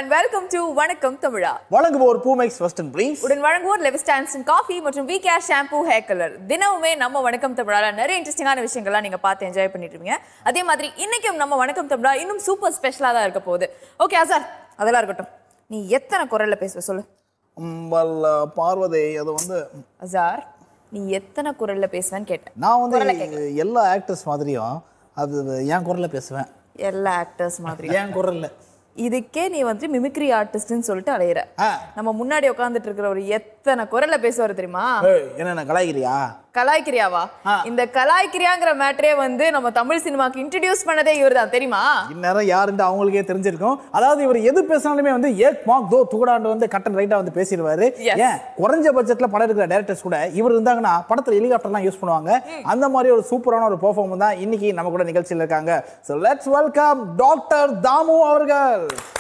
And welcome to வணக்கம் தமிழா வழங்குவோர் பூமெக்ஸ் ஃபர்ஸ்ட் அண்ட் பிரீஃப் உடன் வழங்குவோர் லெவிஸ்டான்சன் காஃபி மற்றும் V care shampoo hair colour தினமுமே நம்ம வணக்கம் தமிழால நிறைய இன்ட்ரெஸ்டிங்கான விஷயங்கள்லாம் நீங்க பார்த்து என்ஜாய் பண்ணிட்டு இருப்பீங்க அதே மாதிரி இன்னைக்கும் நம்ம வணக்கம் தமிழா இன்னும் சூப்பர் ஸ்பெஷலா தான் இருக்க போகுது ஓகே அசார் அதெல்லாம் இருக்கட்டும் நீ எத்தனை குரல்ல பேசுவ சொல்லு வல்ல பார்வதி அது வந்து அசார் நீ எத்தனை குரல்ல பேசுவேன்னு கேட்டேன் நான் குரலை வந்து எல்லா ஆக்டர்ஸ் மாதிரியும் அது என் குரல்ல பேசுவேன் எல்லா ஆக்டர்ஸ் மாதிரி என் குரல்ல இதுக்கே நீ வந்து மிமிக்ரி ஆர்டிஸ்ட்னு சொல்லிட்டு அலையிற ஆ. நம்ம முன்னாடி உட்காந்துட்டு இருக்கிற ஒரு எத்தனை குரல்ல பேசுவார் தெரியுமா ஏய், என்ன கலாய்கிறியா கலாய்க்கிரியாவா ஆ. இந்த கலாய்க்கிரியாங்கிற மேட்டரே வந்து நம்ம தமிழ் சினிமாக்கு இன்ட்ரடியூஸ் பண்ணதே இவர்தான் தெரியுமா இந்நேரம் யாருன்னு அவங்களுக்கே தெரிஞ்சிருக்கும் அதாவது இவர் எது பேசினாலுமே வந்து ஏக் மார்க் தோ துகடாண்டு வந்து கட்டன் ரைட்டா வந்து பேசிடுவாரு Yes. ஏன் குறைஞ்ச பட்ஜெட்ல படம் எடுக்கிற டேரக்டர்ஸ் கூட இவர் இருந்தாங்கன்னா படத்துல ஹெலிகாப்டர்லாம் யூஸ் பண்ணுவாங்க அந்த மாதிரி ஒரு சூப்பரான ஒரு பெர்ஃபார்மன்ஸ் தான் இன்னைக்கு நம்ம கூட நிகழ்ச்சியில் இருக்காங்க so let's welcome doctor Dhamu அவர்கள்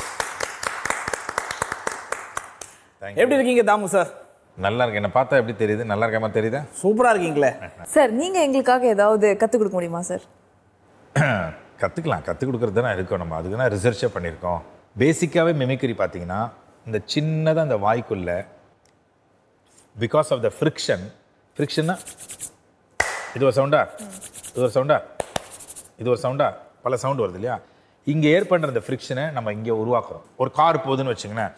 எப்படி இருக்கீங்க தாமு சார் நல்லா இருக்கு என்ன பார்த்தா எப்படி தெரியுது நல்லா இருக்க மாதிரி தெரியுதா சூப்பரா இருக்கீங்களே சார் நீங்க எங்களுக்காக ஏதாவது கத்து கொடுக்க முடியுமா சார் கற்றுக்கலாம் கற்றுக் கொடுக்குறது தானே இருக்கோம் நம்ம அதுக்கு தான் ரிசர்ச்சே பண்ணியிருக்கோம் பேசிக்காகவே மிமிக்ரி பார்த்தீங்கன்னா இந்த சின்னதாக அந்த வாய்க்குள்ள பிகாஸ் ஆஃப் த ஃப்ரிக்ஷன் ஃப்ரிக்ஷன்னா இது ஒரு சவுண்டா இது ஒரு சவுண்டா இது ஒரு சவுண்டா பல சவுண்டு வருது இல்லையா இங்கே ஏற்படுற அந்த ஃப்ரிக்ஷனை நம்ம இங்கே உருவாக்குறோம் ஒரு கார் போகுதுன்னு வச்சுங்களேன்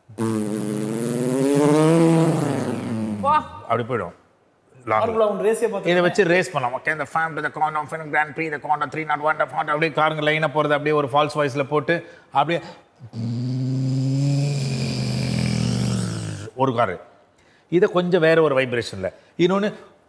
வா அப்படி போயிடும் லாங் ஒன்று ரேஸே பார்த்து இதை வச்சு ரேஸ் பண்ணலாம் ஓகே இந்த fame the corn of grand prix the corn three not one fort அப்படியே காருங்க லைனாக போகிறது அப்படியே ஒரு ஃபால்ஸ் வாய்ஸில் போட்டு அப்படியே ஒரு காரு இதை கொஞ்சம் வேற ஒரு வைப்ரேஷனில் இன்னொன்று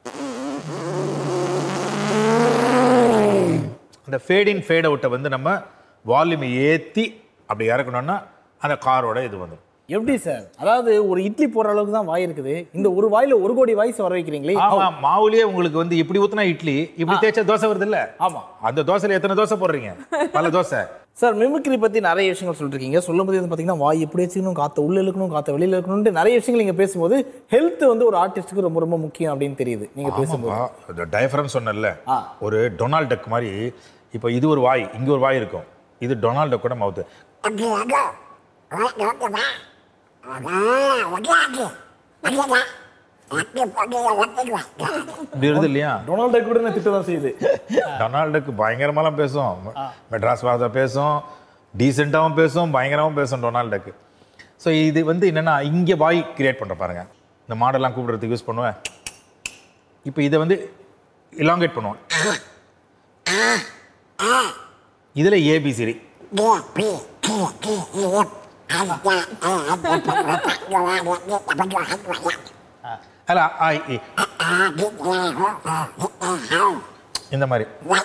அந்த ஃபேட் இன் ஃபேட் அவுட்டை வந்து நம்ம வால்யூமை ஏற்றி அப்படி இறக்கணும்னா அந்த காரோட இது வந்துடும் எப்படி சார் அதாவது ஒரு இட்லி போடுற அளவுக்கு தான் வாய் இருக்குது இந்த ஒரு வாயில ஒரு கோடி வாய்ஸ் வர வைக்கிறீங்களே ஆமா மாவுலயே உங்களுக்கு வந்து இப்படி ஊத்துனா இட்லி இப்படி தேய்ச்சா தோசை வருது இல்ல ஆமா. அந்த தோசையில எத்தனை தோசை போடுறீங்க பல தோசை சார் மிமிக்ரி பத்தி நிறைய விஷயங்கள் சொல்லிருக்கீங்க சொல்லும்போது வந்து பாத்தீங்கன்னா வாய் எப்படி வச்சுக்கணும் காத்த உள்ள இழுக்கணும் காத்த வெளியில இருக்கணும்னு நிறைய விஷயங்கள் நீங்க பேசும்போது ஹெல்த் வந்து ஒரு ஆர்டிஸ்ட்டுக்கு ரொம்ப ரொம்ப முக்கியம் அப்படின்னு தெரியுது நீங்க பேசும்போது டயஃப்ரம் சொன்னல ஆ. ஒரு டொனால்ட் டக் மாதிரி இப்போ இது ஒரு வாய் இங்க ஒரு வாய் இருக்கும் இது டொனால்ட் டக்கோட மவுத்து இப்படி வருது இல்லையா டொனால்டு கூட என்ன திட்ட தான் செய்யுது டொனால்டுக்கு பயங்கரமாலாம் பேசும் மெட்ராஸ் வார்த்தை பேசும் டீசெண்டாகவும் பேசும் பயங்கரமாகவும் பேசும் டொனால்டுக்கு ஸோ இது வந்து என்னென்னா இங்கே வாய் கிரியேட் பண்ணுற பாருங்க இந்த மாடெல்லாம் கூப்பிடுறதுக்கு யூஸ் பண்ணுவேன் இப்போ இதை வந்து இலாங்கேட் பண்ணுவோம் இதில் ஏபிசிடி அல்ல ஆ இ. இந்த மாதிரி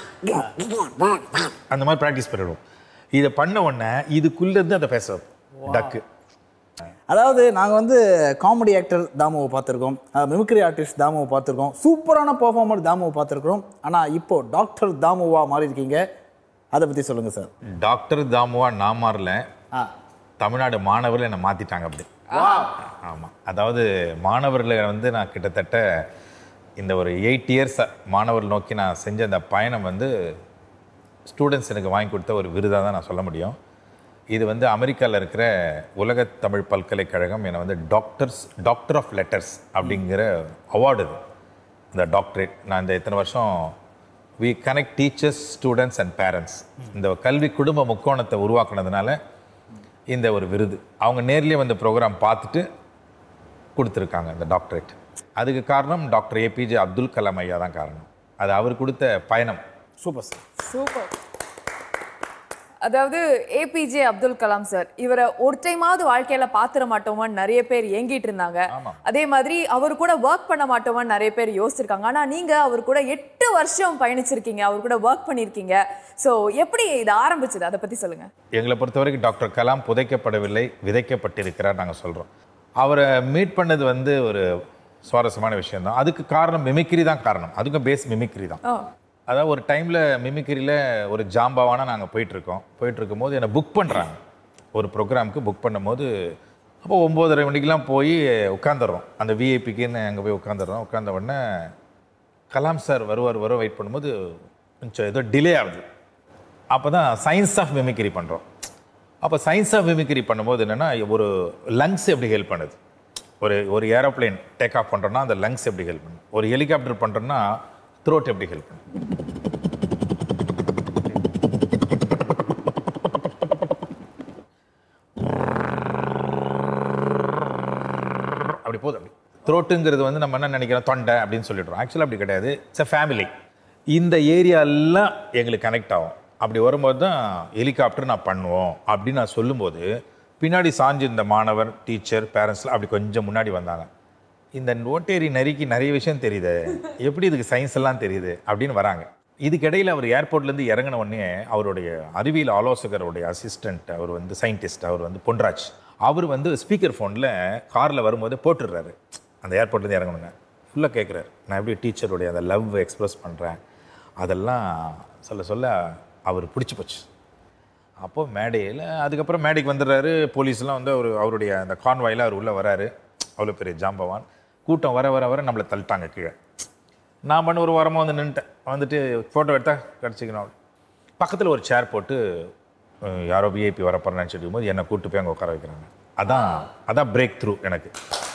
அந்த மாதிரி ப்ராக்டிஸ் பண்ணிடுவோம் இதை பண்ண உடனே இதுக்குள்ளேருந்து அதை பேச டக்கு அதாவது நாங்க வந்து காமெடி ஆக்டர் தாமுவை பார்த்துருக்கோம் மிமிக்ரி ஆர்டிஸ்ட் தாமுவை பார்த்துருக்கோம் சூப்பரான பெர்ஃபார்மர் தாமுவை பார்த்துருக்கோம் ஆனா இப்போ டாக்டர் தாமுவா மாறி இருக்கீங்க அதை பத்தி சொல்லுங்க சார் டாக்டர் தாமுவா நான் மாறல ஆ தமிழ்நாடு மாணவர்கள் என்னை மாற்றிட்டாங்க அப்படி ஆமாம் அதாவது மாணவர்களை வந்து நான் கிட்டத்தட்ட இந்த ஒரு எயிட் இயர்ஸ் மாணவர்கள் நோக்கி நான் செஞ்ச அந்த பயணம் வந்து ஸ்டூடெண்ட்ஸ் எனக்கு வாங்கி கொடுத்த ஒரு விருதாக தான் நான் சொல்ல முடியும் இது வந்து அமெரிக்காவில் இருக்கிற உலக தமிழ் பல்கலைக்கழகம் என்னை வந்து டாக்டர்ஸ் டாக்டர் ஆஃப் லெட்டர்ஸ் அப்படிங்கிற அவார்டு இது இந்த டாக்டரேட் நான் இந்த இத்தனை வருஷம் we connect teachers students and parents இந்த கல்வி குடும்ப முக்கோணத்தை உருவாக்குனதுனால இந்த ஒரு விருது அவங்க நேர்லயே வந்து ப்ரோக்ராம் பார்த்துட்டு கொடுத்துருக்காங்க இந்த டாக்டரேட் அதுக்கு காரணம் டாக்டர் ஏபிஜே அப்துல் கலாம் ஐயா தான் காரணம் அது அவர் கொடுத்த பயணம் சூப்பர் சார் சூப்பர் அதாவது ஏபிஜே அப்துல் கலாம் சார் இவரை ஒரு டைமாவது வாழ்க்கையில பாத்திர மாட்டோமான்னு நிறைய பேர் ஏங்கிட்டு இருந்தாங்க ஆமா. அதே மாதிரி அவர் கூட ஒர்க் பண்ண மாட்டோமான்னு நிறைய பேர் யோசிச்சிருக்காங்க ஆனா நீங்க அவர் கூட எட்டு வருஷம் பயணிச்சிருக்கீங்க அவர் கூட ஒர்க் பண்ணிருக்கீங்க சோ எப்படி இது ஆரம்பிச்சது அதை பத்தி சொல்லுங்க எங்களை பொறுத்த வரைக்கும் டாக்டர் கலாம் புதைக்கப்படவில்லை விதைக்கப்பட்டிருக்கிறார் நாங்கள் சொல்கிறோம் அவரை மீட் பண்ணது வந்து ஒரு சுவாரஸ்யமான விஷயம் தான் அதுக்கு காரணம் மிமிக்ரி தான் காரணம் அதுக்கும் பேஸ் மிமிக்ரி தான் ஓ அதாவது ஒரு டைமில் மிமிக்ரியில் ஒரு ஜாம்பாவான நாங்கள் போயிட்டுருக்கோம் போயிட்டுருக்கும் போது என்னை புக் பண்ணுறாங்க ஒரு ப்ரோக்ராமுக்கு புக் பண்ணும்போது அப்போ ஒம்போதரை மணிக்கெலாம் போய் உட்காந்துடுறோம் அந்த விஐபிக்குன்னு அங்கே போய் உட்காந்துடுறோம் உட்காந்த உடனே கலாம் சார் வருவார் வர வெயிட் பண்ணும்போது கொஞ்சம் ஏதோ டிலே ஆகுது அப்போ தான் சயின்ஸ் ஆஃப் மிமிக்ரி பண்ணுறோம் அப்போ சயின்ஸ் ஆஃப் மிமிக்ரி பண்ணும்போது என்னென்னா ஒரு லங்ஸ் எப்படி ஹெல்ப் பண்ணுது ஒரு ஒரு ஏரோப்ளேன் டேக் ஆஃப் பண்ணுறோன்னா அந்த லங்ஸ் எப்படி ஹெல்ப் பண்ணும் ஒரு ஹெலிகாப்டர் பண்ணுறோன்னா த்ரோட் எப்படி ஹெல்ப் பண்ணும் அப்படி போகுது அப்படி த்ரோட்டுங்கிறது வந்து நம்ம என்ன நினைக்கிறோம் தொண்டை அப்படின்னு சொல்லிடுறோம் ஆக்சுவலாக அப்படி கிடையாது இட்ஸ் அ ஃபேமிலி இந்த ஏரியாலாம் எங்களுக்கு கனெக்ட் ஆகும் அப்படி வரும்போது தான் ஹெலிகாப்டர் நான் பண்ணுவோம் அப்படின்னு நான் சொல்லும்போது பின்னாடி சாஞ்சு இந்த மாணவர் டீச்சர் பேரண்ட்ஸ்லாம் அப்படி கொஞ்சம் முன்னாடி வந்தாங்க இந்த நோட்டேரி நரிக்கு நிறைய விஷயம் தெரியுது எப்படி இதுக்கு சயின்ஸ் எல்லாம் தெரியுது அப்படின்னு வராங்க இதுக்கிடையில் அவர் ஏர்போர்ட்லேருந்து இறங்கின உடனே அவருடைய அறிவியல் ஆலோசகருடைய அசிஸ்டன்ட் அவர் வந்து சயின்டிஸ்ட் அவர் வந்து பொன்ராஜ் அவர் வந்து ஸ்பீக்கர் ஃபோனில் காரில் வரும்போது போட்டுடுறாரு அந்த ஏர்போர்ட்லேருந்து இறங்கணுங்க ஃபுல்லாக கேட்குறாரு நான் எப்படி டீச்சருடைய அந்த லவ் எக்ஸ்பிரஸ் பண்ணுறேன் அதெல்லாம் சொல்ல சொல்ல அவர் பிடிச்சி போச்சு அப்போ மேடையில் அதுக்கப்புறம் மேடைக்கு வந்துடுறாரு போலீஸ்லாம் வந்து அவர் அவருடைய அந்த கான்வாயில் அவர் உள்ளே வராரு அவ்வளோ பெரிய ஜாம்பவான் கூட்டம் வர வர வர நம்மளை தள்ளிட்டாங்க கீழே நான் பண்ண ஒரு வாரமாக வந்து நின்ட்டேன் வந்துட்டு ஃபோட்டோ எடுத்தா கிடச்சிக்கணும் பக்கத்தில் ஒரு சேர் போட்டு அஹ், யாரோ விஐபி வரப்போறேன்னு நினச்சிட்டு இருக்கும்போது என்னை கூட்டு போய் அங்கே உட்கார வைக்கிறாங்க அதான் அதான் பிரேக் த்ரூ எனக்கு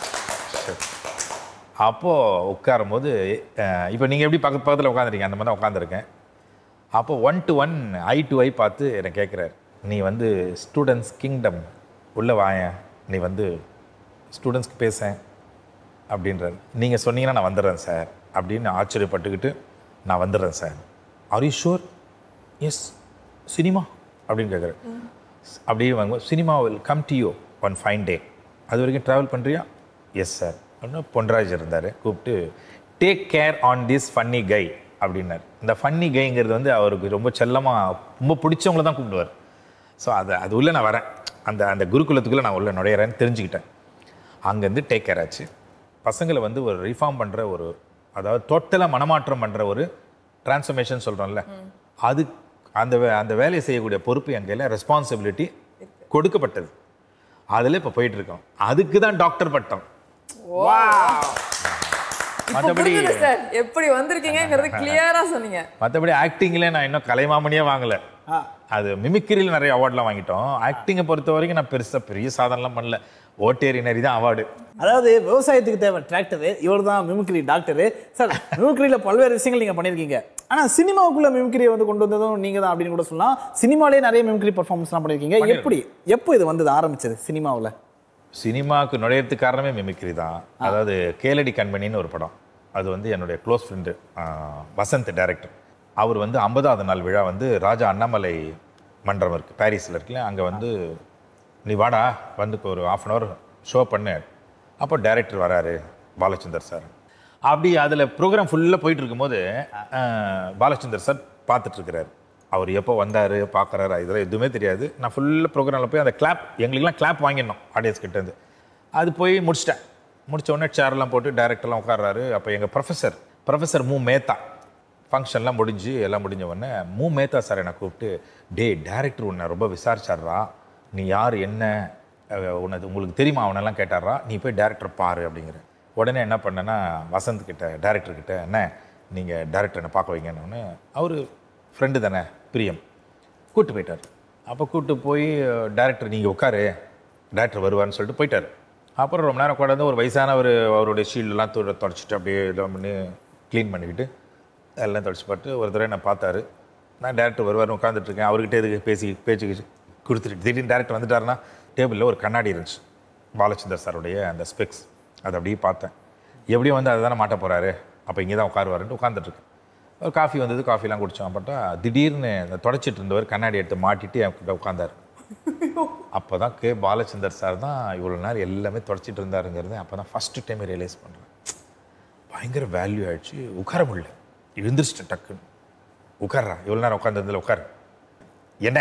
அப்போது உட்காரும் போது இப்போ நீங்கள் எப்படி பக்கத்து பக்கத்தில் உட்காந்துருக்கீங்க அந்த மாதிரி தான் உட்காந்துருக்கேன் அப்போ one to one eye to eye பார்த்து என்னை கேட்குறாரு நீ வந்து ஸ்டூடெண்ட்ஸ் கிங்டம் உள்ளே வாயேன் நீ வந்து ஸ்டூடெண்ட்ஸ்க்கு பேசேன் அப்படின்றாரு நீங்கள் சொன்னீங்கன்னா நான் வந்துடுறேன் சார் அப்படின்னு ஆச்சரியப்பட்டுக்கிட்டு நான் வந்துடுறேன் sir are you sure yes cinema அப்படின்னு கேட்குறேன் அப்படியே வாங்க cinema will come to you one fine day அது வரைக்கும் ட்ராவல் பண்ணுறியா எஸ் சார் அப்படின்னு பொன்ராஜ் இருந்தார் கூப்பிட்டு take care on this funny guy அப்படின்னார் இந்த ஃபன்னி கைங்கிறது வந்து அவருக்கு ரொம்ப செல்லமாக ரொம்ப பிடிச்சவங்கள தான் கூப்பிடுவார் ஸோ அது அது உள்ளே நான் வரேன் அந்த அந்த குருகுலத்துக்குள்ளே நான் உள்ளே நுழையிறேன்னு தெரிஞ்சுக்கிட்டேன் அங்கேருந்து டேக் கேர் ஆச்சு பசங்களை வந்து ஒரு ரிஃபார்ம் பண்ணுற ஒரு அதாவது டோட்டலாக மனமாற்றம் பண்ணுற ஒரு டிரான்ஸ்ஃபர்மேஷன் சொல்கிறோம்ல அது அந்த வே- அந்த வேலையை செய்யக்கூடிய பொறுப்பு என் கையில் ரெஸ்பான்சிபிலிட்டி கொடுக்கப்பட்டது அதில் இப்போ போயிட்டு இருக்கோம் அதுக்கு தான் டாக்டர் பட்டம் இப்போ மற்றபடி புரிஞ்சுது சார் எப்படி வந்திருக்கீங்கிறது கிளியரா சொன்னீங்க மற்றபடி ஆக்டிங்கில் நான் இன்னும் கலைமாமணியே வாங்கலை அது மிமிக்ரியில் நிறைய அவார்ட்லாம் வாங்கிட்டோம் ஆக்டிங்கை பொறுத்த வரைக்கும் நான் பெருசாக பெரிய சாதனைலாம் பண்ணல ஓட்டேரி நரி தான் அவார்டு அதாவது விவசாயத்துக்கு தேவை டிராக்டரு இவர் தான் மிமிக்ரி டாக்டரு சார் மிமிக்ரியில் பல்வேறு விஷயங்கள் நீங்கள் பண்ணியிருக்கீங்க ஆனால் சினிமாவுக்குள்ள மிமிக்ரியை வந்து கொண்டு வந்ததும் நீங்கள் தான் அப்படின்னு கூட சொல்லலாம் சினிமாலே நிறைய மிமிக்ரி பர்ஃபார்மன்ஸ்லாம் பண்ணியிருக்கீங்க எப்படி எப்போ இது வந்தது ஆரம்பிச்சது சினிமாவில் சினிமாவுக்கு நுழையறதுக்கு காரணமே மிமிக்ரி தான் அதாவது கேலடி கண்மணின்னு ஒரு படம் அது வந்து என்னுடைய க்ளோஸ் ஃப்ரெண்டு வசந்த் டைரக்டர் அவர் வந்து ஐம்பதாவது நாள் விழா வந்து ராஜா அண்ணாமலை மன்றம் இருக்குது பாரிஸில் இருக்குல்ல அங்கே வந்து நீ வாடா வந்து ஒரு ஆஃப் அன் ஹவர் ஷோ பண்ணு அப்போ டைரக்டர் வராரு பாலச்சந்தர் சார் அப்படி அதில் ப்ரோக்ராம் ஃபுல்லாக போயிட்டு இருக்கும்போது அஹ், பாலச்சந்தர் சார் பார்த்துட்டு இருக்கிறாரு அவர் எப்போ வந்தார் பார்க்குறாரு இதெல்லாம் எதுவுமே தெரியாது நான் ஃபுல்லாக ப்ரோக்ராமில் போய் அந்த கிளாப் எங்களுக்கெல்லாம் கிளாப் வாங்கிடணும் ஆடியன்ஸ் கிட்டேருந்து அது போய் முடிச்சிட்டேன் முடிச்ச உடனே சேர்லாம் போட்டு டேரக்டர்லாம் உட்கார்றாரு அப்போ எங்கள் ப்ரொஃபஸர் ப்ரொஃபஸர் மு மேத்தா ஃபங்க்ஷன்லாம் முடிஞ்சு எல்லாம் முடிஞ்ச உடனே மு மேத்தா சார் என்னை கூப்பிட்டு டே டேரக்டர் உன்னை ரொம்ப விசாரிச்சாடுறா நீ யார் என்ன அஹ், உனது உங்களுக்கு தெரியுமா அவனெல்லாம் கேட்டாரா நீ போய் டேரக்டர் பாரு அப்படிங்கிற உடனே என்ன பண்ணேன்னா வசந்த் கிட்ட டேரக்டர் கிட்ட என்ன நீங்கள் டேரக்டர் என்னை பார்க்க வைங்கன்னு அவர் ஃப்ரெண்டு தானே பிரியம் கூட்டு போயிட்டார் அப்போ கூட்டு போய் டேரக்டர் நீங்கள் உட்காரு டேரக்டர் வருவார்னு சொல்லிட்டு போயிட்டார் அப்புறம் ரொம்ப நேரம் உட்காந்து ஒரு வயசானவர் அவருடைய ஷீல்டெல்லாம் தொட தொடச்சிட்டு அப்படியே இதெல்லாம் பண்ணி க்ளீன் பண்ணிக்கிட்டு எல்லாம் தொடச்சி பார்த்து ஒரு தடவை நான் பார்த்தாரு நான் டேரக்டர் வருவார்னு உட்காந்துட்டு இருக்கேன் அவர்கிட்ட எதுக்கு பேசி பேச்சு கீச்சு கொடுத்துட்டு திடீர்னு டேரக்டர் வந்துட்டாருன்னா டேபிளில் ஒரு கண்ணாடி இருந்துச்சு பாலச்சந்தர் சாருடைய அந்த ஸ்பெக்ஸ் அதை அப்படியே பார்த்தேன் எப்படியும் வந்து அதை தானே மாட்ட போகிறாரு அப்போ இங்கே தான் உட்காருவாருன்ட்டு உட்காந்துட்ருக்கேன் ஒரு காஃபி வந்தது காஃபிலாம் குடித்தோம் பட்டா திடீர்னு இந்த தொடச்சிட்டு இருந்தவர் கண்ணாடி எடுத்து மாட்டிட்டு என்கிட்ட உட்காந்தார் அப்போ தான் கே பாலச்சந்தர் சார் தான் இவ்வளோ நேரம் எல்லாமே தொடச்சிட்டு இருந்தாருங்கிறது அப்போ தான் ஃபஸ்ட்டு டைம் ரியலைஸ் பண்ணுறேன் பயங்கர வேல்யூ ஆயிடுச்சு உட்கார முடியல எழுந்திரிச்சிட்டேன் டக்குன்னு உட்கார்றா இவ்வளோ நேரம் உட்காந்துருந்ததில் உட்காரு என்ன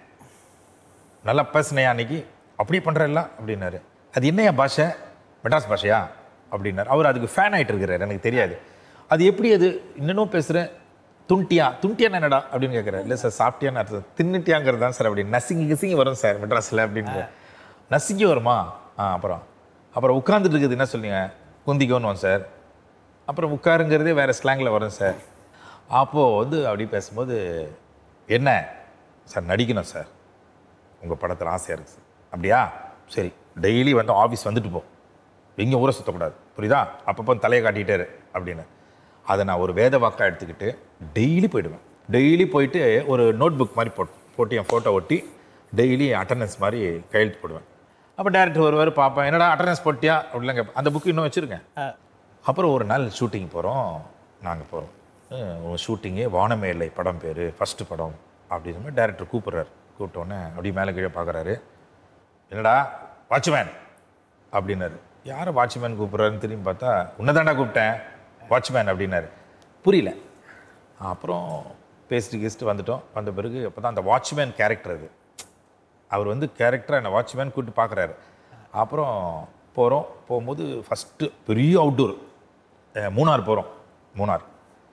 நல்லா பேசுனையா அன்னைக்கு அப்படி பண்ணுறல்ல அப்படின்னாரு அது என்னையா பாஷை மெட்ராஸ் பாஷையா அப்படின்னாரு அவர் அதுக்கு ஃபேன் ஆகிட்டு இருக்கிறாரு எனக்கு தெரியாது அது எப்படி அது இன்னும் பேசுகிறேன் துண்டியா துண்டியான்னு என்னடா அப்படின்னு கேட்குறாரு இல்லை சார் சாப்பிட்டியான்னு அர்த்தம் தின்னுட்டியாங்கிறது தான் சார் அப்படி நசுங்கி கிசுங்கி வரும் சார் மெட்ராஸில் அப்படின்னு நசுங்கி வருமா ஆ அப்புறம் அப்புறம் உட்காந்துட்டு இருக்குது என்ன சொல்லுங்க குந்திக்கோன்னு சார் அப்புறம் உட்காருங்கிறதே வேறு ஸ்லாங்கில் வரும் சார் அப்போது வந்து அப்படி பேசும்போது என்ன சார் நடிக்கணும் சார் உங்கள் படத்தில் ஆசையாக இருக்குது சார் அப்படியா சரி டெய்லி வந்து ஆஃபீஸ் வந்துட்டு போ எங்கேயும் ஊரை சுற்றக்கூடாது புரியுதா அப்பப்போ தலையை காட்டிகிட்டே இரு அப்படின்னு அதை நான் ஒரு வேத வாக்காக எடுத்துக்கிட்டு டெய்லி போயிடுவேன் டெய்லி போயிட்டு ஒரு நோட் புக் மாதிரி போட் போட்டு என் ஃபோட்டோ ஒட்டி டெய்லி அட்டண்டன்ஸ் மாதிரி கையெழுத்து போடுவேன் அப்போ டேரக்டர் வருவார் பார்ப்பேன் என்னடா அட்டண்டன்ஸ் போட்டியா அப்படிலாம் கேட்பேன் அந்த புக்கு இன்னும் வச்சுருக்கேன் அப்புறம் ஒரு நாள் ஷூட்டிங் போகிறோம் நாங்கள் போகிறோம் ஷூட்டிங்கு வானமேலை படம் பேர் ஃபஸ்ட்டு படம் அப்படின்னு மாதிரி டேரக்டர் கூப்பிட்றாரு கூப்பிட்டோன்னே அப்படியே மேலே கீழே பார்க்குறாரு என்னடா வாட்ச்மேன் அப்படின்னாரு யாரை வாட்ச்மேன் கூப்பிட்றாருன்னு திரும்பி பார்த்தா உன்னதாண்டா கூப்பிட்டேன் வாட்ச்மேன் அப்படின்னாரு புரியல அப்புறம் பேசிட்டு கீசிட்டு வந்துட்டோம் வந்த பிறகு அப்போ தான் அந்த வாட்ச்மேன் கேரக்டர் அது அவர் வந்து கேரக்டராக என்னை வாட்ச்மேன் கூப்பிட்டு பார்க்குறாரு அப்புறம் போகிறோம் போகும்போது ஃபஸ்ட்டு பெரிய அவுட்டோர் மூணார் போகிறோம் மூணார்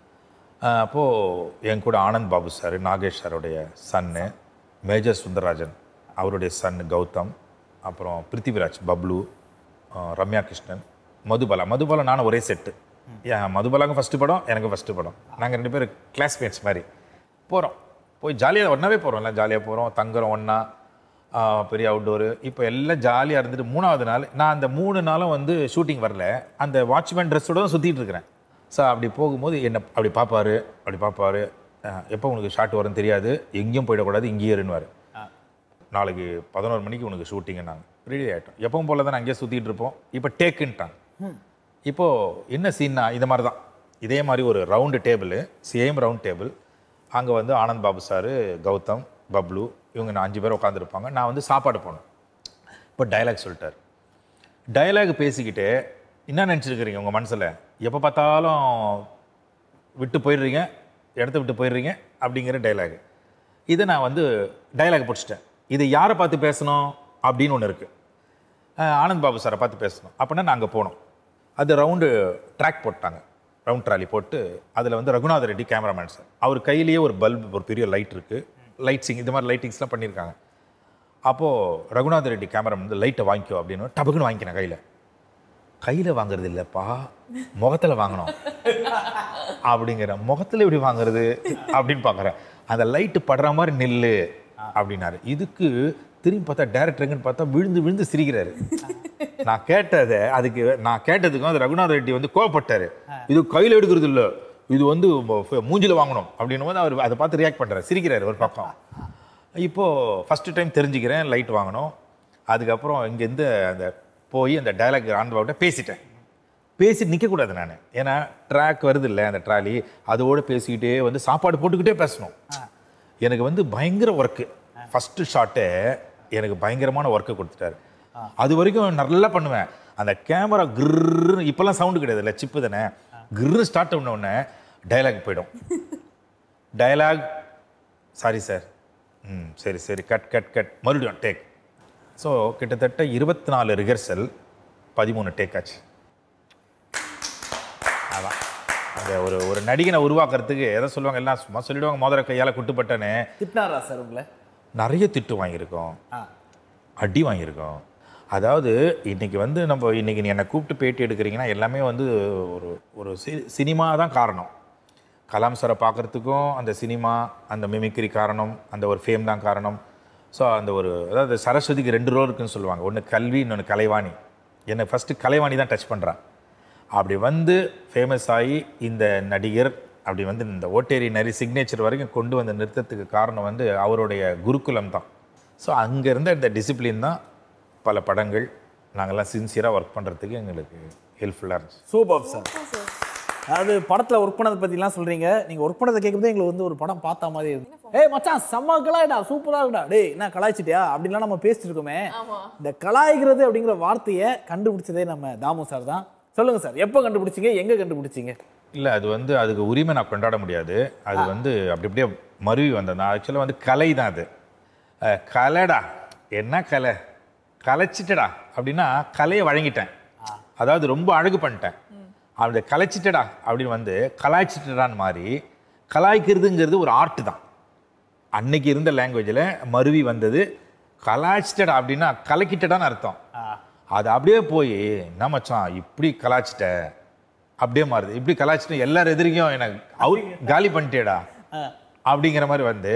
அப்போது என் கூட ஆனந்த் பாபு சார் நாகேஷ் சாருடைய சன்னு மேஜர் சுந்தரராஜன் அவருடைய சன் கௌதம் அப்புறம் பிருத்திவிராஜ் பப்ளு அஹ், ரம்யா கிருஷ்ணன் மதுபாலா மதுபாலா நானும் ஒரே செட்டு ஏன் மதுபாலாங்க ஃபஸ்ட்டு படம் எனக்கு ஃபஸ்ட்டு படம் நாங்கள் ரெண்டு பேரும் கிளாஸ்மேட்ஸ் மாதிரி போகிறோம் போய் ஜாலியாக ஒன்றாவே போகிறோம் எல்லாம் ஜாலியாக போகிறோம் தங்குறோம் ஒன்றா பெரிய அவுட்டோரு இப்போ எல்லாம் ஜாலியாக இருந்துட்டு மூணாவது நாள் நான் அந்த மூணு நாளும் வந்து ஷூட்டிங் வரல அந்த வாட்ச்மேன் ட்ரெஸ்ஸோட தான் சுற்றிட்டு இருக்கிறேன் ஸோ அப்படி போகும்போது என்ன அப்படி பார்ப்பாரு அப்படி பார்ப்பாரு அஹ், எப்போ உனக்கு ஷாட் வரும்னு தெரியாது எங்கேயும் போயிடக்கூடாது இங்கேயே இருன்னுவார் நாளைக்கு பதினோரு மணிக்கு உனக்கு ஷூட்டிங்கு நாங்கள் ரெடி ஆகிட்டோம் எப்பவும் போல தான் அங்கேயே சுற்றிட்டு இருப்போம் இப்போ டேக்குன்ட்டாங்க இப்போது என்ன சீன்னா இது மாதிரி தான் இதே மாதிரி ஒரு round table same round table அங்கே வந்து ஆனந்த் பாபு சார் கௌதம் பப்ளு இவங்க நான் அஞ்சு பேர் உட்காந்துருப்பாங்க நான் வந்து சாப்பாடு போனேன் இப்போ டயலாக் சொல்லிட்டார் டயலாக் பேசிக்கிட்டு என்ன நினச்சிருக்கிறீங்க உங்கள் மனசில் எப்போ பார்த்தாலும் விட்டு போயிடுறீங்க இடத்த விட்டு போயிடுறீங்க அப்படிங்கிற டயலாக் இதை நான் வந்து டயலாக் பிடிச்சிட்டேன் இதை யாரை பார்த்து பேசணும் அப்படின்னு ஒன்று இருக்குது ஆனந்த் பாபு சாரை பார்த்து பேசணும் அப்படின்னா நாங்கள் போனோம் அது ரவுண்டு ட்ராக் போட்டாங்க ரவுண்ட் ட்ராலி போட்டு அதில் வந்து ரகுநாத ரெட்டி கேமராமேன் சார் அவர் கையிலேயே ஒரு பல்ப் ஒரு பெரிய லைட் இருக்குது லைட்ஸிங் இது மாதிரி லைட்டிங்ஸ்லாம் பண்ணியிருக்காங்க அப்போது ரகுநாத ரெட்டி கேமராமேன் வந்து லைட்டை வாங்கிக்கோ அப்படின்னு டபக்குன்னு வாங்கிக்கினேன் கையில் கையில் வாங்குறது இல்லைப்பா முகத்தில் வாங்கணும் அப்படிங்கிற முகத்தில் எப்படி வாங்குறது அப்படின்னு பார்க்குறேன் அந்த லைட்டு படுற மாதிரி நில்லு அப்படின்னாரு இதுக்கு திரும்பி பார்த்தா டேரக்டருங்கன்னு பார்த்தா விழுந்து விழுந்து சிரிக்கிறாரு நான் கேட்டதை அதுக்கு நான் கேட்டதுக்கும் அது ரகுநாத ரெட்டி வந்து கோவப்பட்டாரு இது கையில் எடுக்கிறது இல்லை இது வந்து ம- மூஞ்சில வாங்கணும் அப்படின்னும் போது அவர் அதை பார்த்து ரியாக்ட் பண்ணுறாரு சிரிக்கிறாரு ஒரு பக்கம் இப்போது ஃபஸ்ட்டு டைம் தெரிஞ்சுக்கிறேன் லைட் வாங்கணும் அதுக்கப்புறம் இங்கேருந்து அந்த போய் அந்த டயலாக் ஆண்டவாட்ட பேசிட்டேன் பேசி நிற்கக்கூடாது நான் ஏன்னா ட்ராக் வருது இல்லை அந்த ட்ராலி அதோடு பேசிக்கிட்டே வந்து சாப்பாடு போட்டுக்கிட்டே பேசணும் எனக்கு வந்து பயங்கர ஒர்க்கு ஃபஸ்ட்டு ஷாட்டே எனக்கு பயங்கரமான ஒர்க்கை கொடுத்துட்டாரு அது வரைக்கும் நல்லா பண்ணுவேன் அந்த கேமரா கிர்னு இப்போல்லாம் சவுண்டு கிடையாது இல்லை சிப்பு தானே கிர்னு ஸ்டார்ட் பண்ண உடனே டயலாக் போயிடும் டயலாக் சாரி சார் ம் சரி சரி கட் கட் கட் மறுபடியும் டேக் ஸோ கிட்டத்தட்ட இருபத்தி நாலு ரிஹர்சல் பதிமூணு டேக் ஆச்சு அதான் அந்த ஒரு ஒரு நடிகனை உருவாக்குறதுக்கு எதை சொல்லுவாங்க எல்லாம் சும்மா சொல்லிடுவாங்க மோதிர கையால் குட்டுப்பட்டேன்னு திட்டினாரா சார் உங்களை நிறைய திட்டு வாங்கியிருக்கோம் ஆ அடி வாங்கியிருக்கோம் அதாவது இன்னைக்கு வந்து நம்ம இன்னைக்கு நீ என்னை கூப்பிட்டு பேட்டி எடுக்கிறீங்கன்னா எல்லாமே வந்து ஒரு ஒரு சி சினிமா தான் காரணம் கலாம் சாரை பார்க்குறதுக்கும் அந்த சினிமா அந்த மிமிக்ரி காரணம் அந்த ஒரு ஃபேம் தான் காரணம் ஸோ அந்த ஒரு அதாவது சரஸ்வதிக்கு ரெண்டு ரோல் இருக்குன்னு சொல்லுவாங்க ஒன்று கல்வி இன்னொன்று கலைவாணி என்னை ஃபஸ்ட்டு கலைவாணி தான் டச் பண்ணுறான் அப்படி வந்து ஃபேமஸ் ஆகி இந்த நடிகர் அப்படி வந்து இந்த ஓட்டேரி நரி சிக்னேச்சர் வரைக்கும் கொண்டு வந்த நிறுத்தத்துக்கு காரணம் வந்து அவருடைய குருகுலம் தான் ஸோ அங்கே இருந்த இந்த டிசிப்ளின் தான் பல படங்கள் நாங்கள்லாம் சின்சியராக ஒர்க் பண்ணுறதுக்கு எங்களுக்கு ஹெல்ப்ஃபுல்லாக இருந்துச்சு சூப்பர் சார் அதாவது படத்தில் ஒர்க் பண்ணதை பற்றிலாம் சொல்கிறீங்க நீங்கள் ஒர்க் பண்ணதை கேட்கும்போது எங்களுக்கு வந்து ஒரு படம் பார்த்த மாதிரி இருக்கு ஏய் மச்சான் செம்ம கலாய்டா சூப்பராக இருக்குடா டேய் என்ன கலாய்ச்சிட்டியா அப்படின்லாம் நம்ம பேசிட்டு இருக்கோமே இந்த கலாய்கிறது அப்படிங்கிற வார்த்தையை கண்டுபிடிச்சதே நம்ம தாமு சார் தான் சொல்லுங்கள் சார் எப்போ கண்டுபிடிச்சீங்க எங்கே கண்டுபிடிச்சீங்க இல்லை அது வந்து அதுக்கு உரிமை நான் கொண்டாட முடியாது அது வந்து அப்படி அப்படியே மருவி வந்தது நான் ஆக்சுவலாக வந்து கலை தான் அது அஹ், கலைடா என்ன கலை கலைச்சிட்டடா அப்படின்னா கலையை வழங்கிட்டேன் அதாவது ரொம்ப அழகு பண்ணிட்டேன் அந்த கலைச்சிட்டடா அப்படின்னு வந்து கலாய்ச்சிட்டடான்னு மாதிரி கலாய்க்கிறதுங்கிறது ஒரு ஆர்ட் தான் அன்னைக்கு இருந்த லாங்குவேஜில் மருவி வந்தது கலாய்ச்சிட்டடா அப்படின்னா கலக்கிட்டடான்னு அர்த்தம் அது அப்படியே போய் என்ன மச்சான் இப்படி கலாய்ச்சிட்ட அப்படியே மாறுது இப்படி கலாய்ச்சிட்டு எல்லார் எதிரிக்கும் எனக்கு அவுட் காலி பண்ணிட்டேடா அப்படிங்கிற மாதிரி வந்து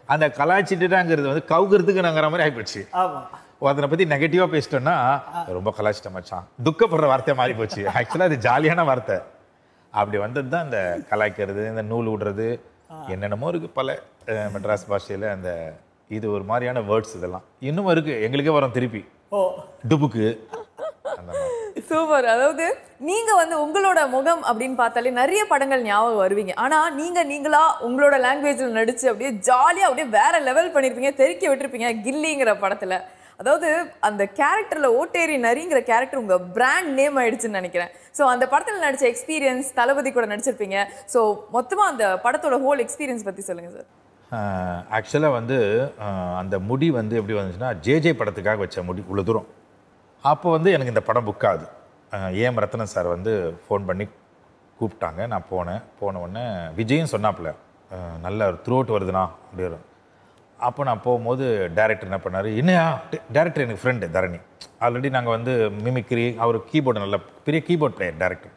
அந்த கலாய்ச்சிட்டுட்டாங்கிறது வந்து கவுக்கிறதுக்கு நாங்கிற மாதிரி ஆகிப்போச்சு ஆமா அதனை பத்தி நெகட்டிவா பேசிட்டோம்னா ரொம்ப கலாய்ச்சிட்ட மச்சான் துக்கப்படுற வார்த்தை மாறி போச்சு ஆக்சுவலா அது ஜாலியான வார்த்தை அப்படி வந்தது தான் இந்த கலாய்க்கிறது இந்த நூல் விடுறது என்னென்னமோ இருக்கு பல அஹ், மெட்ராஸ் பாஷையில அந்த இது ஒரு மாதிரியான வேர்ட்ஸ் இதெல்லாம் இன்னும் இருக்கு எங்களுக்கே வரும் திருப்பி ஓ டுபுக்கு அந்த மாதிரி சூப்பர் அதாவது நீங்க வந்து உங்களோட முகம் அப்படின்னு பார்த்தாலே நிறைய படங்கள் ஞாபகம் வருவீங்க ஆனா நீங்க நீங்களா உங்களோட லாங்குவேஜ்ல நடிச்சு அப்படியே ஜாலியா அப்படியே வேற லெவல் பண்ணிருப்பீங்க தெறிக்க விட்டுருப்பீங்க கில்லிங்கிற படத்துல அதாவது அந்த கேரக்டர்ல ஓட்டேரி நரிங்கிற கேரக்டர் உங்க பிராண்ட் நேம் ஆயிடுச்சுன்னு நினைக்கிறேன் ஸோ அந்த படத்துல நடிச்ச எக்ஸ்பீரியன்ஸ் தளபதி கூட நடிச்சிருப்பீங்க ஸோ மொத்தமா அந்த படத்தோட ஹோல் எக்ஸ்பீரியன்ஸ் பத்தி சொல்லுங்க சார் ஆக்சுவலாக வந்து அஹ், அந்த முடி வந்து எப்படி வந்துச்சுன்னா ஜேஜே படத்துக்காக வச்ச முடி இவ்வளோ தூரம் அப்போ வந்து எனக்கு இந்த படம் புக் ஆகுது அஹ், ஏஎம் ரத்னன் சார் வந்து ஃபோன் பண்ணி கூப்பிட்டாங்க நான் போனேன் போன உடனே விஜயும் சொன்னாப்புல அஹ், நல்ல த்ரூ அவுட் வருதுண்ணா அப்படின்னு அப்போ நான் போகும்போது டேரக்டர் என்ன பண்ணார் என்னையா டேரக்டர் எனக்கு ஃப்ரெண்டு தரணி ஆல்ரெடி நாங்கள் வந்து மிமிக்ரி அவர் கீபோர்டு நல்ல பெரிய கீபோர்ட் பிளேயர் டேரக்டர்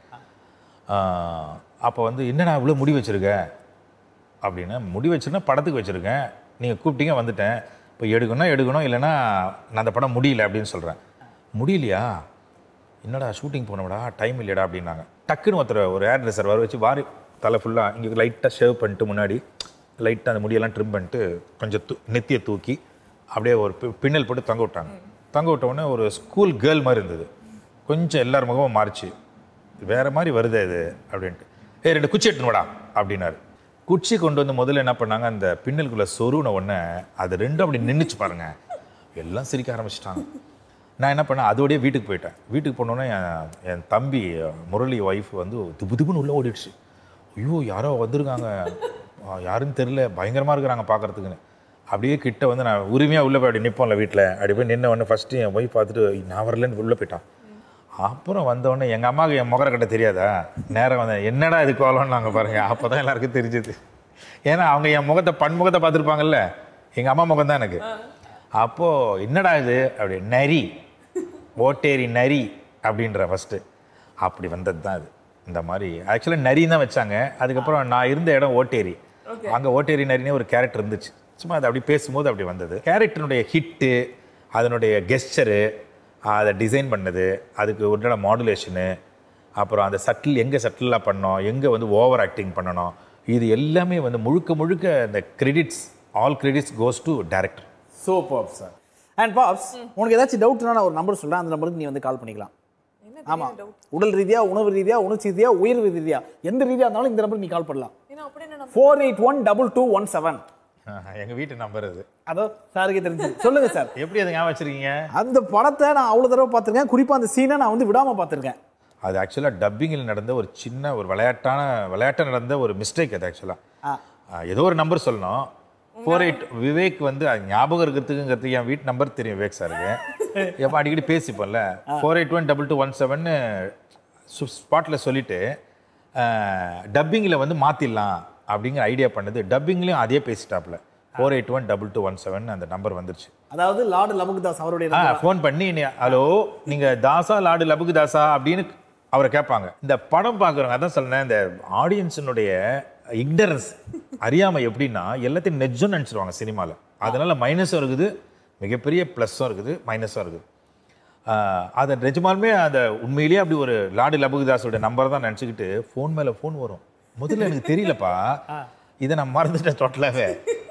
அப்போ வந்து என்னடா இவ்வளோ முடி வச்சுருக்க அப்படின்னு முடி வச்சிருந்தா படத்துக்கு வச்சுருக்கேன் நீங்கள் கூப்பிட்டீங்க வந்துட்டேன் இப்போ எடுக்கணும் எடுக்கணும் இல்லைன்னா நான் அந்த படம் முடியல அப்படின்னு சொல்கிறேன் முடியலையா என்னடா ஷூட்டிங் போனோம்டா டைம் இல்லையடா அப்படின்னாங்க டக்குன்னு ஒருத்தர் ஒரு ஹேர் ட்ரெஸ்ஸர் வர வச்சு வாரி தலை ஃபுல்லாக இங்கே லைட்டாக ஷேவ் பண்ணிட்டு முன்னாடி லைட்டாக அந்த முடியெல்லாம் ட்ரிம் பண்ணிட்டு கொஞ்சம் தூ நெத்தியை தூக்கி அப்படியே ஒரு பி- பின்னல் போட்டு தொங்க விட்டாங்க தொங்க விட்ட உடனே ஒரு ஸ்கூல் கேர்ள் மாதிரி இருந்தது கொஞ்சம் எல்லார் முகமும் மாறிச்சு வேற மாதிரி வருதே இது அப்படின்ட்டு ஏய் ரெண்டு குச்சி எடுத்துன்னு வாடா அப்படின்னாரு குச்சி கொண்டு வந்து முதல்ல என்ன பண்ணாங்க அந்த பின்னலுக்குள்ள சொருன உடனே அது ரெண்டும் அப்படி நின்றுச்சு பாருங்க எல்லாம் சிரிக்க ஆரம்பிச்சிட்டாங்க நான் என்ன பண்ணேன் அதோடய வீட்டுக்கு போயிட்டேன் வீட்டுக்கு போனோன்னே என் என் தம்பி முரளி ஒய்ஃப் வந்து திபு திபுன்னு உள்ளே ஓடிடுச்சு ஐயோ யாரோ வந்திருக்காங்க ஆ, யாருன்னு தெரில பயங்கரமாக இருக்கிறாங்க பார்க்கறதுக்குன்னு அப்படியே கிட்ட வந்து நான் உரிமையாக உள்ளே போய் அப்படி நிற்போம்ல வீட்டில் அப்படி போய் நின்ன உடனே ஃபஸ்ட்டு என் ஒய்ஃப் பார்த்துட்டு நான் வரலன்னு உள்ளே போயிட்டான் அப்புறம் வந்த உடனே எங்கள் அம்மாவுக்கு என் முகர கட்ட தெரியாதா நேரம் வந்தேன் என்னடா இது கோலம்னு நாங்கள் பாருங்க அப்போ தான் எல்லாருக்கும் தெரிஞ்சது ஏன்னா அவங்க என் முகத்தை பன்முகத்தை பார்த்துருப்பாங்கல்ல எங்கள் அம்மா முகம் தான் எனக்கு அப்போது என்னடா இது அப்படி நரி ஓட்டேரி நரி அப்படின்ற ஃபஸ்ட்டு அப்படி வந்தது தான் அது இந்த மாதிரி ஆக்சுவலாக நரி தான் வச்சாங்க அதுக்கப்புறம் நான் இருந்த இடம் ஓட்டேரி அங்கே ஓட்டேரி நரினே ஒரு கேரக்டர் இருந்துச்சு சும்மா அது அப்படி பேசும்போது அப்படி வந்தது கேரக்டருடைய ஹிட்டு அதனுடைய கெஸ்டரு அதை டிசைன் பண்ணது அதுக்கு உண்டான மாடுலேஷனு அப்புறம் அந்த சட்டில் எங்கே சட்டிலாக பண்ணோம் எங்கே வந்து ஓவர் ஆக்டிங் பண்ணணும் இது எல்லாமே வந்து முழுக்க முழுக்க இந்த credits all credits goes to director super sir and பாப்ஸ் உனக்கு ஏதாச்சும் டவுட்னா நான் ஒரு நம்பர் சொல்றேன் அந்த நம்பருக்கு நீ வந்து கால் பண்ணிக்கலாம் ஆமா உடல் ரீதியா உணவு ரீதியா உணர்ச்சி ரீதியா உயிர் ரீதியா எந்த ரீதியா இருந்தாலும் இந்த நம்பருக்கு நீ கால் பண்ணலாம் ஏன்னா அப்படி என்ன four eight one double two one seven எங்கள் வீட்டு நம்பர் அது அதோ சாருக்கே தெரிஞ்சு சொல்லுங்க சார் எப்படி அதை ஞாபகம் வச்சிருக்கீங்க அந்த படத்தை நான் அவ்வளோ தடவை பார்த்துருக்கேன் குறிப்பா அந்த சீனை நான் வந்து விடாம பார்த்துருக்கேன் அது ஆக்சுவலாக டப்பிங்கில் நடந்த ஒரு சின்ன ஒரு விளையாட்டான விளையாட்டு நடந்த ஒரு மிஸ்டேக் அது ஆக்சுவலாக ஏதோ ஒரு நம்பர் சொல்லணும் ஃபோர் எயிட் விவேக் வந்து அது ஞாபகம் இருக்கிறதுக்குங்கிறது என் வீட்டு நம்பர் தெரியும் விவேக் சாருக்கு எப்போ அடிக்கடி பேசிப்போம்ல four eight one double two one செவன்னு ஸ்பாட்டில் சொல்லிட்டு டப்பிங்கில் வந்து மாற்றிடலாம் அப்படிங்கிற ஐடியா பண்ணது டப்பிங்லேயும் அதே பேசிட்டாப்புல four eight one double two one seven அந்த நம்பர் வந்துருச்சு அதாவது லார்டு லபுகுதாஸ் அவருடைய ஆ ஃபோன் பண்ணி நீ- ஹலோ நீங்க தாசா லாடு லபுக்கு தாசா அப்படின்னு அவரை கேட்பாங்க இந்த படம் பார்க்குறவங்க அதான் சொன்னேன் இந்த ஆடியன்ஸினுடைய இக்னரன்ஸ் அறியாமை எப்படின்னா எல்லாத்தையும் நெஜம் நினச்சிருவாங்க சினிமாவில் அதனால மைனஸும் இருக்குது மிகப்பெரிய ப்ளஸ்ஸும் இருக்குது மைனஸும் இருக்குது ஆஹ் அதை நிஜமாலுமே அந்த உண்மையிலேயே அப்படி ஒரு லாடு லபுகுதாஸோட நம்பர் தான் நினச்சிக்கிட்டு ஃபோன் மேலே ஃபோன் வரும் முதல்ல எனக்கு தெரியலப்பா இதை நான் மறந்துட்டேன் டோட்டலாகவே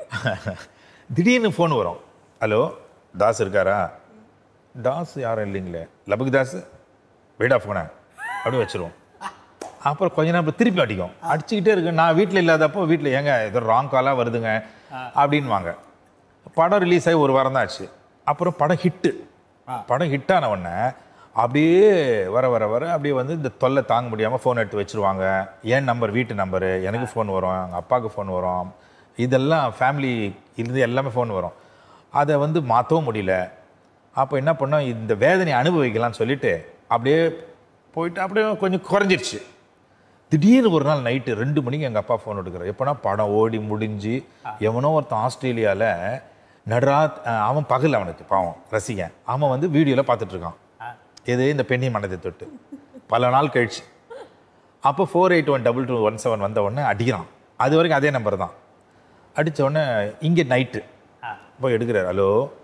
திடீர்னு ஃபோன் வரும் ஹலோ தாஸ் இருக்காரா தாஸ் யாரும் இல்லைங்களே லபுக்கு தாஸ் வெயிட் ஆஃப் போனேன் அப்படி வச்சிருவோம் அப்புறம் கொஞ்ச நேரம் அப்புறம் திருப்பி அடிக்கும் அடிச்சுக்கிட்டே இருக்கு நான் வீட்டில் இல்லாதப்போ வீட்டில் ஏங்க ஏதோ ராங் காலாக வருதுங்க அப்படின்வாங்க படம் ரிலீஸ் ஆகி ஒரு வாரம் தான் ஆச்சு அப்புறம் படம் ஹிட்டு படம் ஹிட் ஆன உடனே அப்படியே வர வர வர அப்படியே வந்து இந்த தொல்லை தாங்க முடியாமல் ஃபோன் எடுத்து வச்சிருவாங்க என் நம்பர் வீட்டு நம்பரு எனக்கு ஃபோன் வரும் எங்கள் அப்பாவுக்கு ஃபோன் வரும் இதெல்லாம் ஃபேமிலி இருந்து எல்லாமே ஃபோன் வரும் அதை வந்து மாற்றவும் முடியல அப்போ என்ன பண்ணோம் இந்த வேதனை அனுபவிக்கலாம்னு சொல்லிட்டு அப்படியே போயிட்டு அப்படியே கொஞ்சம் குறைஞ்சிருச்சு திடீர்னு ஒரு நாள் நைட்டு ரெண்டு மணிக்கு எங்கள் அப்பா ஃபோன் எடுக்கிறார் எப்போனா படம் ஓடி முடிஞ்சு எவனோ ஒருத்தன் ஆஸ்திரேலியாவில் நடுராத் அஹ் அவன் பகல் அவனுக்கு பாவம் ரசிகன் அவன் வந்து வீடியோவில் பார்த்துட்டு இருக்கான் எது இந்த பெண்ணி மனதை தொட்டு பல நாள் கழிச்சு அப்போ four eight one double two one seven வந்த உடனே அடிக்கிறான் அது வரைக்கும் அதே நம்பர் தான் அடிச்ச உடனே இங்கே நைட்டு போய் எடுக்கிறார் ஹலோ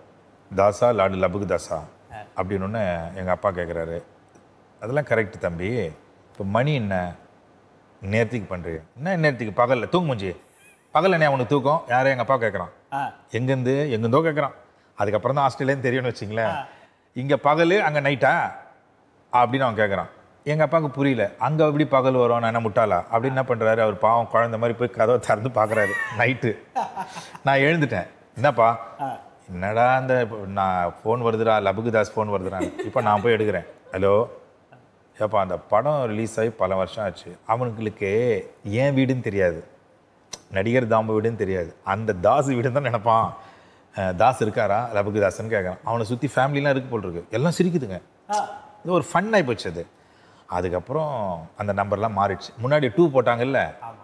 தாசா லாடு லபுக்கு தாசா அப்படின்னு ஒன்று எங்கள் அப்பா கேட்குறாரு அதெல்லாம் கரெக்ட் தம்பி இப்போ மணி என்ன நேரத்துக்கு பண்ணுறீங்க என்ன நேரத்துக்கு பகலில் தூங்க முடிஞ்சு பகலில் என்ன உனக்கு தூக்கம் யாரும் எங்கள் அப்பா கேட்குறான் ஆ. எங்கேருந்து எங்கேருந்தோ கேட்குறான் அதுக்கப்புறம் தான் ஆஸ்திரேலியான்னு தெரியும்னு வச்சிங்களேன் இங்கே பகல் அங்கே நைட்டா அப்படின்னு அவன் கேட்குறான் எங்கள் அப்பாவுக்கு புரியல அங்கே எப்படி பகல் வரும் நான் என்ன முட்டாளா அப்படின்னு என்ன பண்ணுறாரு அவர் பாவம் குழந்த மாதிரி போய் கதவை திறந்து பார்க்குறாரு நைட்டு நான் எழுந்துட்டேன் என்னப்பா என்னடா அந்த இப்போ நான் ஃபோன் வருதுடா லபுகுதாஸ் ஃபோன் வருதுடா இப்போ நான் போய் எடுக்கிறேன் ஹலோ ஏப்பா அந்த படம் ரிலீஸ் ஆகி பல வருஷம் ஆச்சு அவனுங்களுக்கு ஏன் வீடுன்னு தெரியாது நடிகர் தாம்பு வீடுன்னு தெரியாது அந்த தாஸ் வீடுன்னு தான் நினைப்பான் அஹ் தாஸ் இருக்காரா லபுக்கு தாஸ்ன்னு கேட்குறான் அவனை சுற்றி ஃபேமிலிலாம் இருக்கு போல் இருக்கு எல்லாம் சிரிக்குதுங்க இது ஒரு ஃபன் ஆகி போச்சு அது அதுக்கப்புறம் அந்த நம்பர்லாம் மாறிடுச்சு முன்னாடி டூ போட்டாங்கல்ல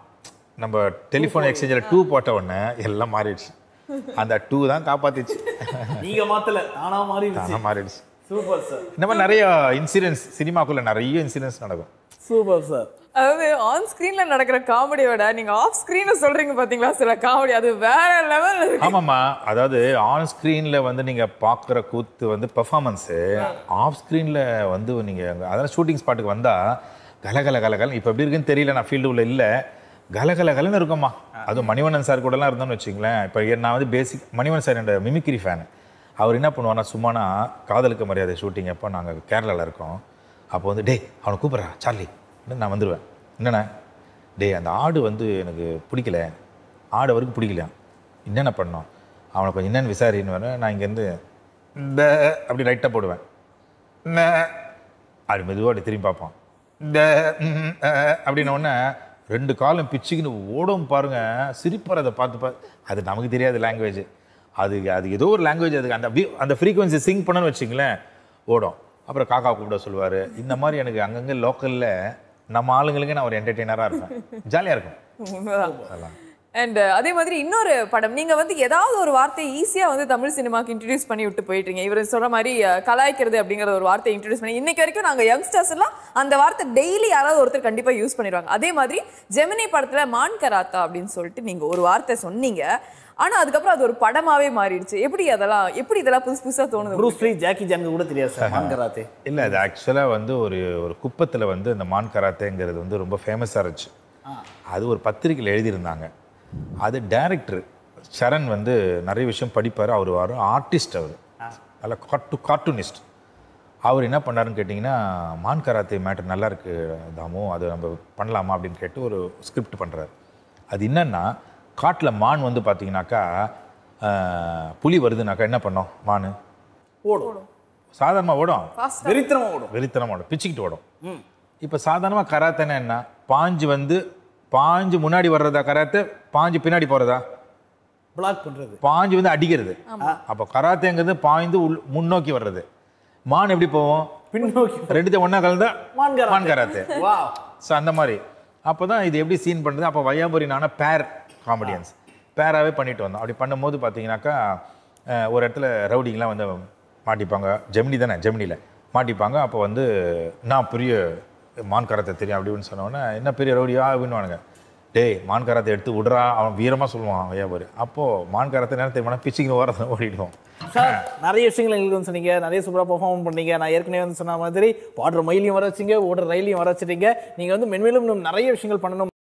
நம்ம டெலிஃபோன் எக்ஸ்சேஞ்சில் டூ போட்ட உடனே எல்லாம் மாறிடுச்சு அந்த டூ தான் காப்பாத்திச்சு நீங்க மாத்தல நானா மாறி அதான் மாறிடுச்சு சூப்பர் சார் இந்த மாதிரி நிறைய இன்சிடென்ட்ஸ் சினிமாக்குள்ள நிறைய இன்சிடென்ட்ஸ் நடக்கும் சூப்பர் சார் அதாவது ஆன் ஸ்கிரீன்ல நடக்கிற காமெடியோட நீங்க ஆஃப் ஸ்கிரீன்ல சொல்றீங்க பாத்தீங்களா சில காமெடி அது வேற லெவல் இருக்கு ஆமாம்மா அதாவது ஆன் ஸ்க்ரீனில் வந்து நீங்கள் பார்க்குற கூத்து வந்து பெர்ஃபார்மன்ஸு ஆஃப் ஸ்க்ரீனில் வந்து நீங்கள் அதாவது ஷூட்டிங் ஸ்பாட்டுக்கு வந்தால் கலகல கலகல இப்போ எப்படி இருக்குன்னு தெரியல நான் ஃபீல்டு உள்ள இல்லை கலகல கலன்னு இருக்கும்மா அதுவும் மணிவண்ணன் சார் கூடலாம் இருந்தோம்னு வச்சுங்களேன் இப்போ நான் வந்து பேசிக் மணிவண்ணன் சார் என்னோட மிமிக்ரி ஃபேன் அவர் என்ன பண்ணுவார்னா சும்மானா காதலுக்கு மரியாதை ஷூட்டிங் அப்போ நாங்கள் கேரளாவில் இருக்கோம் அப்போ வந்து டேய் அவனை கூப்பிட்றா சார்லி நான் வந்துடுவேன் என்னண்ணே டேய் அந்த ஆடு வந்து எனக்கு பிடிக்கல ஆடு அவருக்கு பிடிக்கலையா என்னென்ன பண்ணோம் அவனை கொஞ்சம் என்னென்னு விசாரின்னு வரேன் நான் இங்கேருந்து இந்த அப்படி ரைட்டாக போடுவேன் இந்த அப்படி மெதுவாக அப்படி திரும்பி பார்ப்பான் இந்த ம், அஹ், அப்படின்ன உடனே ரெண்டு காலம் பிச்சுக்கின்னு ஓடும் பாருங்க சிரிப்பார் அதை பார்த்து பார்த்து அது நமக்கு தெரியாது லாங்குவேஜ் அது அது ஏதோ ஒரு லாங்குவேஜ் அதுக்கு அந்த வி- அந்த ஃப்ரீக்வன்சி சிங் பண்ணணும்னு வச்சுங்களேன் ஓடும் அப்புறம் காக்கா கூப்பிட சொல்லுவார் இந்த மாதிரி எனக்கு அங்கங்கே லோக்கலில் நம்ம ஆளுங்களுக்கு நான் ஒரு என்டர்டெய்னராக இருப்பேன் ஜாலியாக இருக்கும் உண்மைதான் அண்ட் அதே மாதிரி இன்னொரு படம் நீங்க வந்து ஏதாவது ஒரு வார்த்தையை ஈஸியா வந்து தமிழ் சினிமாக்கு இன்ட்ரடியூஸ் பண்ணி விட்டு போயிட்டீங்க இவர் சொல்ற மாதிரி அஹ், கலாய்க்கிறது அப்படிங்கிற ஒரு வார்த்தையை இன்ட்ரடியூஸ் பண்ணி இன்னைக்கு வரைக்கும் நாங்க யங்ஸ்டர்ஸ் எல்லாம் அந்த வார்த்தை டெய்லி யாராவது ஒருத்தர் கண்டிப்பா யூஸ் பண்ணிடுவாங்க அதே மாதிரி ஜெமினி படத்துல மான் கராத்தா அப்படின்னு சொல்லிட்டு நீங்க ஒரு வார்த்தை சொன்னீங்க ஆனா அதுக்கப்புறம் அது ஒரு படமாவே மாறிடுச்சு எப்படி அதெல்லாம் எப்படி இதெல்லாம் புதுசு புதுசா தோணுது ப்ரூஸ் லீ ஜாக்கி ஜானுக்கு கூட தெரியாது சார் மான்கராத்தே இல்லை அது ஆக்சுவலாக வந்து ஒரு ஒரு குப்பத்தில் வந்து இந்த மான் கராத்தேங்கிறது வந்து ரொம்ப ஃபேமஸாக இருந்துச்சு அது ஒரு பத்திரிக்கையில் எழுதியிருந்தாங்க அது டைரக்டர் சரண் வந்து நிறைய விஷயம் படிப்பார் அவர் ஒரு ஆர்டிஸ்ட் அவர் நல்ல கார்ட்டு கார்ட்டூனிஸ்ட் அவர் என்ன பண்ணாருன்னு கேட்டிங்கன்னா மான் கராத்தே மேட்டர் நல்லா இருக்கு தாமு அது நம்ம பண்ணலாமா அப்படின்னு கேட்டு ஒரு ஸ்கிரிப்ட் பண்ணுறாரு அது என்னன்னா காட்டில் மான் வந்து பார்த்தீங்கன்னாக்கா ஆஹ், புலி வருதுனாக்கா என்ன பண்ணோம் மான் ஓடும் சாதாரணமாக ஓடும் வெறித்தனமா ஓடும் வெறித்தனமா ஓடும் பிச்சுக்கிட்டு ஓடும் இப்போ சாதாரணமாக கராத்தேன்னா என்ன பாஞ்சு வந்து பாஞ்சு முன்னாடி வர்றதா கராத்தே பாஞ்சு பின்னாடி போகிறதா பிளாக் பண்றது பாஞ்சு வந்து அடிக்கிறது அப்போ கராத்தேங்கிறது பாய்ந்து உள் முன்னோக்கி வர்றது மான் எப்படி போவோம் பின்னோக்கி ரெண்டுத்தையும் ஒன்றா கலந்தா மான் கராத்தே. மான் கராத்தே வா ஸோ அந்த மாதிரி அப்போ தான் இது எப்படி சீன் பண்ணுறது அப்போ வையாபுரி நானா பேர் காமெடியன்ஸ் பேராகவே பண்ணிட்டு வந்தோம் அப்படி பண்ணும்போது பார்த்தீங்கன்னாக்கா அஹ், ஒரு இடத்துல ரவுடிங்கெலாம் வந்து மாட்டிப்பாங்க ஜெமினி தானே ஜெமினியில் மாட்டிப்பாங்க அப்போ வந்து நான் பெரிய மான் கராத்தே தெரியும் அப்படின்னு சொன்னோன்னே என்ன பெரிய ரவுடியா அப்படின்னுவானுங்க டேய் மான் கராத்தை எடுத்து விடுறா அவன் வீரமாக சொல்லுவான் வையாபுரி அப்போது மான் கராத்தை நேரம் தெரியுமா பிச்சிங்க ஓரத்தை ஓடிடுவோம் சார் நிறைய விஷயங்கள் எங்களுக்கு வந்து சொன்னீங்க நிறைய சூப்பராக பெர்ஃபார்ம் பண்ணீங்க நான் ஏற்கனவே வந்து சொன்ன மாதிரி பாடுற மயிலையும் வர வச்சிங்க ஓடுற ரயிலையும் வர வச்சிட்டீங்க நீங்கள் வந்து மென்மேலும் இன்னும் நிறைய விஷயங்கள் பண்ணணும்